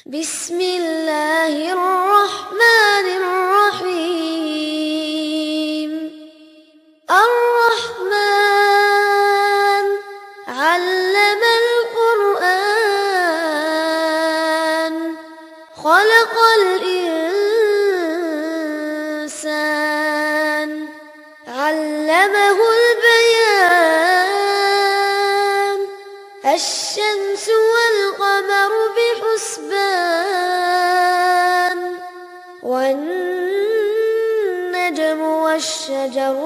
بسم الله الرحمن الرحيم الرحمن علم القرآن خلق الإنسان علمه البيان الشمس والقمر بحسبان والنجم والشجر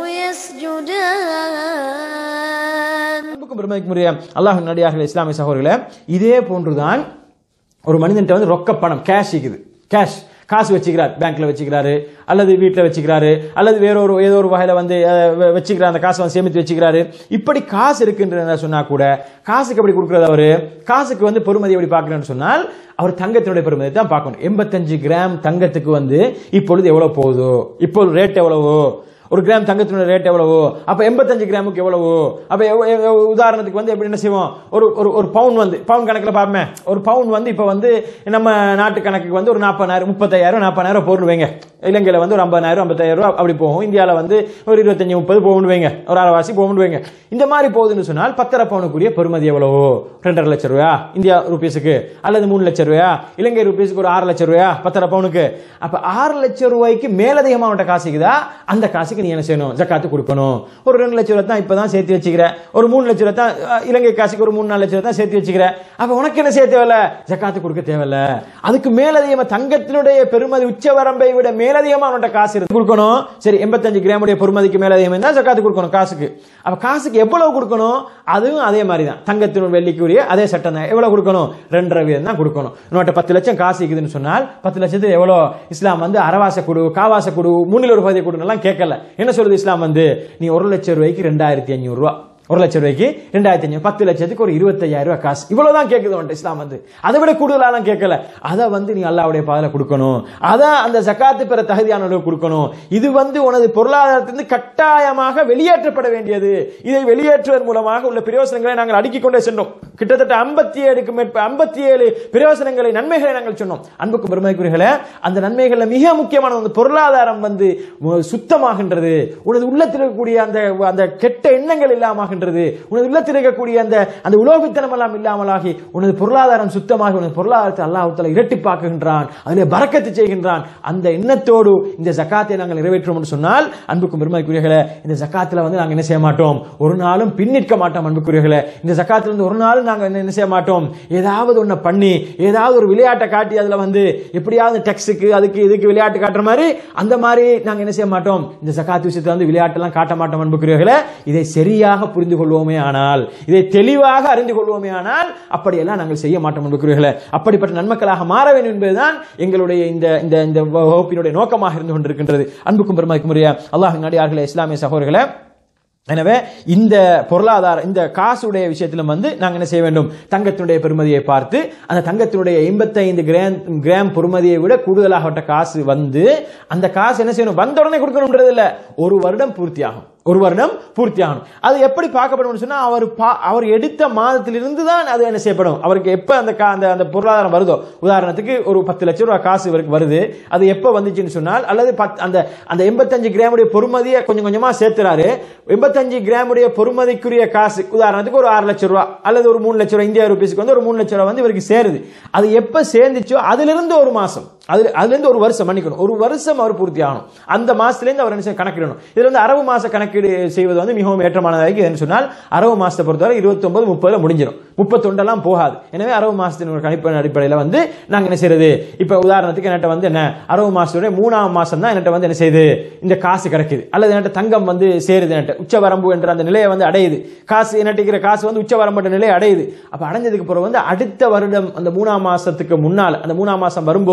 يسجدان அன்புக்கும் பெருமைக்குரிய அல்லாஹ் நடிகார்கள் இஸ்லாமிய சகோதரர்களே இதே போன்றுதான் ஒரு மனிதன்ட்ட வந்து ரொக்க பணம் கேஷ் இருக்குது கேஷ் காசு வச்சுக்கிறார் பேங்க்ல வச்சுக்கிறாரு அல்லது வீட்டில் வச்சுக்கிறாரு அல்லது வேற ஒரு ஏதோ ஒரு வகையில வந்து அஹ், வெ- வச்சுக்கிறார் அந்த காசை வந்து சேமித்து வச்சுக்கிறாரு இப்படி காசு இருக்குன்ற சொன்னா கூட காசுக்கு எப்படி கொடுக்குறது அவரு காசுக்கு வந்து பொறுமதி எப்படி பார்க்கணும்னு சொன்னால் அவர் தங்கத்தினுடைய பெருமதியை தான் பார்க்கணும் எண்பத்தஞ்சு கிராம் தங்கத்துக்கு வந்து இப்பொழுது எவ்வளவு போகுதோ இப்பொழுது ரேட் எவ்வளவோ ஒரு கிராம் தங்கத்தினுடைய ரேட் எவ்வளவு அப்ப எண்பத்தஞ்சு கிராமுக்கு எவ்வளவு அப்ப எவ்வ- எவ்வ- உதாரணத்துக்கு வந்து எப்படி என்ன செய்வோம் ஒரு ஒரு ஒரு பவுன் வந்து பவுன் கணக்குல பார்ப்போமே ஒரு பவுன் வந்து இப்ப வந்து நம்ம நாட்டு கணக்குக்கு வந்து ஒரு நாற்பதாயிரம் முப்பத்தாயிரம் நாற்பதாயிரம் பொருள் வைங்க இலங்கையில வந்து ஒரு ஐம்பதாயிரம் ஐம்பத்தாயிரம் ரூபாய் அப்படி போகும் இந்தியாவில் வந்து ஒரு இருபத்தஞ்சு முப்பது போகணும் வைங்க ஒரு அரைவாசி போகணும் வைங்க இந்த மாதிரி போகுதுன்னு சொன்னால் பத்தரை பவுனுக்குரிய பெறுமதி எவ்வளவோ ரெண்டரை லட்சம் ரூபாயா இந்தியா ருபீஸுக்கு அல்லது மூணு லட்சம் ரூபாயா இலங்கை ருபீஸுக்கு ஒரு ஆறு லட்சம் ரூபாயா பத்தரை பவுனுக்கு அப்ப ஆறு லட்சம் ரூபாய்க்கு மேலதிகமாக அவன்கிட்ட காசு இருக்குதா அந்த காசுக்கு நீ என்ன செய்யணும் ஜக்காத்து கொடுக்கணும் ஒரு ரெண்டு லட்சம் ரூபாய் தான் இப்பதான் சேர்த்து வச்சுக்கிற ஒரு மூணு லட்சம் ரூபாய் தான் அஹ், இலங்கை காசுக்கு ஒரு மூணு நாலு லட்சம் ரூபாய் தான் சேர்த்து வச்சுக்கிற அப்ப உனக்கு என்ன செய்ய தேவையில்ல ஜக்காத்து கொடுக்க தேவையில்ல அதுக்கு மேலதிகமா தங்கத்தினுடைய பெருமதி உச்சவரம்பை விட மேலதிகமா அவன்கிட்ட காசு இருக்கு கொடுக்கணும் சரி எண்பத்தஞ்சு கிராமுடைய பெருமதிக்கு மேலதிகம் இருந்தா ஜக்காத்து கொடுக்கணும் காசுக்கு அப்ப காசுக்கு எவ்வளவு கொடுக்கணும் அதுவும் அதே மாதிரி தான் தங்கத்தினுடைய வெள்ளிக்குரிய அதே சட்டம் தான் எவ்வளவு கொடுக்கணும் ரெண்டரை வீதம் தான் கொடுக்கணும் இன்னொட்ட பத்து லட்சம் காசு இருக்குதுன்னு சொன்னால் பத்து லட்சத்துக்கு எவ்வளோ இஸ்லாம் வந்து அரவாச கொடு காவாச கொடு மூணில் ஒரு பகுதியை கொடுன்னு எல்லாம் கேட்கல என்ன சொல்லுது இஸ்லாம் வந்து நீ ஒரு லட்சம் ரூபாய்க்கு ரெண்டாயிரத்தி ஐநூறு ரூபா ஒரு லட்சம் ரூபாய்க்கு ரெண்டாயிரத்தி அஞ்சு பத்து லட்சத்துக்கு ஒரு இருபத்தையாயிரம் ரூபாய் காசு இவ்வளவுதான் கேட்குது வந்துட்டு இஸ்லாம் வந்து அதை விட கூடுதலாலாம் கேட்கல அதை வந்து நீ அல்லாவுடைய பாதையில கொடுக்கணும் அதை அந்த ஜக்காத்து பெற தகுதியானவர்களுக்கு கொடுக்கணும் இது வந்து உனது பொருளாதாரத்திலிருந்து கட்டாயமாக வெளியேற்றப்பட வேண்டியது இதை வெளியேற்றுவதன் மூலமாக உள்ள பிரயோசனங்களை நாங்கள் அடுக்கிக் கொண்டே சென்றோம் கிட்டத்தட்ட ஐம்பத்தி ஏழுக்கு மேற்ப ஐம்பத்தி ஏழு பிரயோசனங்களை நன்மைகளை நாங்கள் சொன்னோம் அன்புக்கு பெருமைக்குரியர்களே அந்த நன்மைகள்ல மிக முக்கியமான வந்து பொருளாதாரம் வந்து உ- சுத்தமாகின்றது உனது உள்ளத்தில் இருக்கக்கூடிய அந்த அந்த கெட்ட எண்ணங்கள் இல்லாமகின்றது உனது உள்ளத்தில் இருக்கக்கூடிய அந்த அந்த உலோகத்தனம் எல்லாம் இல்லாமலாகி உனது பொருளாதாரம் சுத்தமாகி உனது பொருளாதாரத்தை அல்லாஹ் இரட்டிப்பாக்குகின்றான் அதிலே பறக்கத்து செய்கின்றான் அந்த எண்ணத்தோடு இந்த ஜக்காத்தை நாங்கள் நிறைவேற்றோம் என்று சொன்னால் அன்புக்கும் பெருமைக்குரியர்களே இந்த ஜக்காத்துல வந்து நாங்கள் என்ன செய்ய மாட்டோம் ஒரு நாளும் பின்னிற்க மாட்டோம் அன்புக்குரியர்களே இந்த ஜக்காத்துல இருந்து ஒரு நாளும் நாங்கள் என்ன என்ன செய்ய மாட்டோம் ஏதாவது ஒண்ணு பண்ணி ஏதாவது ஒரு விளையாட்டை காட்டி அதுல வந்து எப்படியாவது டெக்ஸுக்கு அதுக்கு இதுக்கு விளையாட்டு காட்டுற மாதிரி அந்த மாதிரி நாங்க என்ன செய்ய மாட்டோம் இந்த ஜக்காத் விஷயத்தை வந்து விளையாட்டெல்லாம் காட்ட மாட்டோம் அன்புக்குரியர்களே இதை சரியாக புரிந்து கொள்வோமே ஆனால் இதை தெளிவாக அறிந்து கொள்வோமே ஆனால் அப்படியெல்லாம் நாங்கள் செய்ய மாட்டோம் அன்புக்குரியர்களே அப்படிப்பட்ட நன்மக்களாக மாற வேண்டும் என்பதுதான் எங்களுடைய இந்த இந்த இந்த வகுப்பினுடைய நோக்கமாக இருந்து கொண்டிருக்கின்றது அன்புக்கும் பெருமைக்கும் உரிய அல்லாஹ் நடிகார்களே இஸ்லாமிய சகோதரர்களே எனவே இந்த பொருளாதார இந்த காசுடைய விஷயத்திலும் வந்து நாங்க என்ன செய்ய வேண்டும் தங்கத்தினுடைய பெருமதியை பார்த்து அந்த தங்கத்தினுடைய எண்பத்தைந்து கிராம் கிராம் பெருமதியை விட கூடுதலாகப்பட்ட காசு வந்து அந்த காசு என்ன செய்யணும் வந்த உடனே கொடுக்கணும்ன்றது இல்ல ஒரு வருடம் பூர்த்தியாகும் ஒரு வருடம் பூர்த்தியாகணும் அது எப்படி பார்க்கப்படும் சொன்னா அவர் பா- அவர் எடுத்த மாதத்திலிருந்து தான் அது என்ன செய்யப்படும் அவருக்கு எப்ப அந்த கா- அந்த அந்த பொருளாதாரம் வருதோ உதாரணத்துக்கு ஒரு பத்து லட்சம் ரூபாய் காசு இவருக்கு வருது அது எப்ப வந்துச்சுன்னு சொன்னால் அல்லது பத்- அந்த அந்த எண்பத்தஞ்சு கிராமுடைய பொறுமதியை கொஞ்சம் கொஞ்சமா சேர்த்துறாரு எண்பத்தஞ்சு கிராமுடைய பொறுமதிக்குரிய காசு உதாரணத்துக்கு ஒரு ஆறு லட்சம் ரூபாய் அல்லது ஒரு மூணு லட்சம் ரூபாய் இந்தியா ருபீஸ்க்கு வந்து ஒரு மூணு லட்சம் ரூபாய் வந்து இவருக்கு சேருது அது எப்ப சேர்ந்துச்சோ அதிலிருந்து ஒரு மாசம் அதுல அதுல இருந்து ஒரு வருஷம் மன்னிக்கணும் ஒரு வருஷம் அவர் பூர்த்தி ஆகணும் அந்த மாசத்துல இருந்து அவர் என்ன செய்ய- கணக்கிடணும் இதுல வந்து அரபு மாச கணக்கீடு செய்வது வந்து மிகவும் ஏற்றமானதாக என்று சொன்னால் அரபு மாசத்தை பொறுத்தவரை இருபத்தி ஒன்பது முப்பதுல முடிஞ்சிடும் முப்பத்தொண்டெல்லாம் போகாது எனவே அரபு மாசத்தின் ஒரு கணிப்பின் அடிப்படையில் வந்து நாங்க என்ன செய்யறது இப்ப உதாரணத்துக்கு என்கிட்ட வந்து என்ன அரபு மாசத்துடைய மூணாம் மாசம் தான் என்கிட்ட வந்து என்ன செய்யுது இந்த காசு கிடைக்குது அல்லது என்கிட்ட தங்கம் வந்து சேருது என்கிட்ட உச்சவரம்பு என்ற அந்த நிலையை வந்து அடையுது காசு என்கிட்ட இருக்கிற காசு வந்து உச்சவரம்பு நிலையை அடையுது அப்ப அடைஞ்சதுக்கு பிறகு வந்து அடுத்த வருடம் அந்த மூணாம் மாசத்துக்கு முன்னால் அந்த மூணாம் மாசம் வரும்போது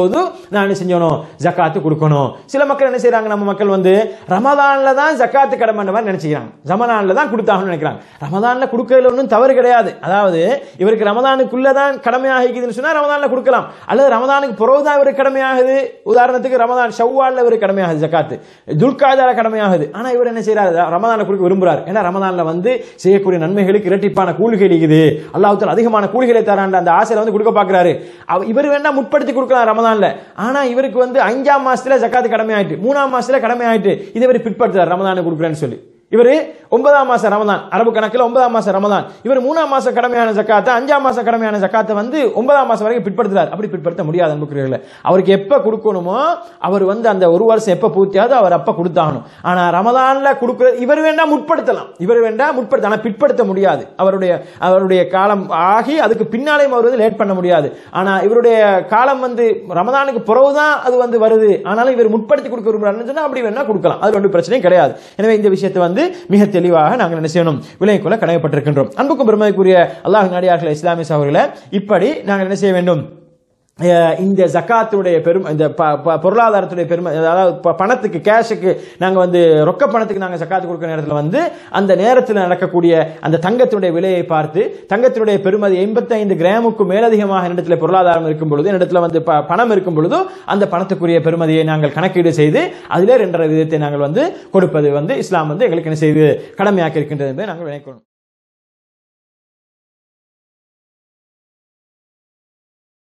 நான் என்ன செஞ்சணும் ஜக்காத்து கொடுக்கணும் சில மக்கள் என்ன செய்றாங்க நம்ம மக்கள் வந்து ரமதான்ல தான் ஜக்காத்து கடமைன்ற மாதிரி நினைச்சுக்கிறாங்க ரமதான்ல தான் கொடுத்தாகணும்னு நினைக்கிறாங்க ரமதான்ல கொடுக்கறதுல ஒன்றும் தவறு கிடையாது அதாவது இவருக்கு ரமதானுக்குள்ள தான் கடமையாகிக்குதுன்னு சொன்னா ரமதான்ல கொடுக்கலாம் அல்லது ரமதானுக்கு பிறகு தான் இவருக்கு கடமையாகுது உதாரணத்துக்கு ரமதான் ஷவ்வால்ல இவருக்கு கடமையாகுது ஜக்காத்து துல்காதால கடமையாகுது ஆனா இவர் என்ன செய்யறாரு ரமதான்ல கொடுக்க விரும்புறாரு ஏன்னா ரமதான்ல வந்து செய்யக்கூடிய நன்மைகளுக்கு இரட்டிப்பான கூலிகள் இருக்குது அல்லாஹ் அதிகமான கூலிகளை தராண்ட அந்த ஆசையில வந்து கொடுக்க பாக்குறாரு அவ- இவர் வேணா முற்படுத்தி கொடுக்கலாம் ரமதான்ல ஆனா இவருக்கு வந்து அஞ்சாம் மாசத்துல ஜக்காத்து கடமை ஆயிட்டு மூணாம் மாசத்துல கடமை ஆயிட்டு இதை இவர் பிற்படுத்துறாரு ரமதானுக்கு கொடுக்குறேன்னு சொல்லி இவர் ஒன்பதாம் மாசம் ரமதான் அரபு கணக்கில் ஒன்பதாம் மாசம் ரமதான் இவர் மூணாம் மாசம் கடமையான ஜக்காத்தை அஞ்சாம் மாசம் கடமையான ஜக்காத்தை வந்து ஒன்பதாம் மாசம் வரைக்கும் பிற்படுத்துறாரு அப்படி பிற்படுத்த முடியாது அன்புக்குரியவர்களே அவருக்கு எப்ப கொடுக்கணுமோ அவர் வந்து அந்த ஒரு வருஷம் எப்ப பூர்த்தியாவது அவர் அப்ப கொடுத்தாகணும் ஆனா ரமதான்ல கொடுக்கிற இவர் வேண்டாம் முற்படுத்தலாம் இவர் வேண்டாம் முற்படுத்த ஆனா பிற்படுத்த முடியாது அவருடைய அவருடைய காலம் ஆகி அதுக்கு பின்னாலேயும் அவர் வந்து லேட் பண்ண முடியாது ஆனா இவருடைய காலம் வந்து ரமதானுக்கு பிறகுதான் அது வந்து வருது ஆனாலும் இவர் முற்படுத்தி கொடுக்க விரும்புறாருன்னு சொன்னா அப்படி வேணா கொடுக்கலாம் அது ஒன்றும் பிரச்சனையும் கிடையாது எனவே இந்த விஷயத்தை வந்து மிக தெளிவாக நாங்கள் என்ன செய்யணும் விலை கொள்ள கடமைப்பட்டிருக்கின்றோம் அன்புக்கும் பெருமதிக்குரிய அல்லாஹ் நாடியார்களே இஸ்லாமிய சகோதரர்களே இப்படி நாங்கள் என்ன செய்ய வேண்டும் அஹ் இந்த ஜக்காத்துடைய பெரும் இந்த ப- ப- பொருளாதாரத்துடைய பெருமை அதாவது ப- பணத்துக்கு கேஷுக்கு நாங்கள் வந்து ரொக்க பணத்துக்கு நாங்கள் ஜக்காத்து கொடுக்குற நேரத்தில் வந்து அந்த நேரத்தில் நடக்கக்கூடிய அந்த தங்கத்தினுடைய விலையை பார்த்து தங்கத்தினுடைய பெருமதி எண்பத்தைந்து கிராமுக்கு மேலதிகமாக இடத்துல பொருளாதாரம் இருக்கும் பொழுது இடத்துல வந்து ப- பணம் இருக்கும் பொழுதோ அந்த பணத்துக்குரிய பெருமதியை நாங்கள் கணக்கீடு செய்து அதிலே ரெண்டரை விதத்தை நாங்கள் வந்து கொடுப்பது வந்து இஸ்லாம் வந்து எங்களுக்கு என்ன செய்து கடமையாக்கி இருக்கின்றது என்பதை நாங்கள் நினைக்கணும்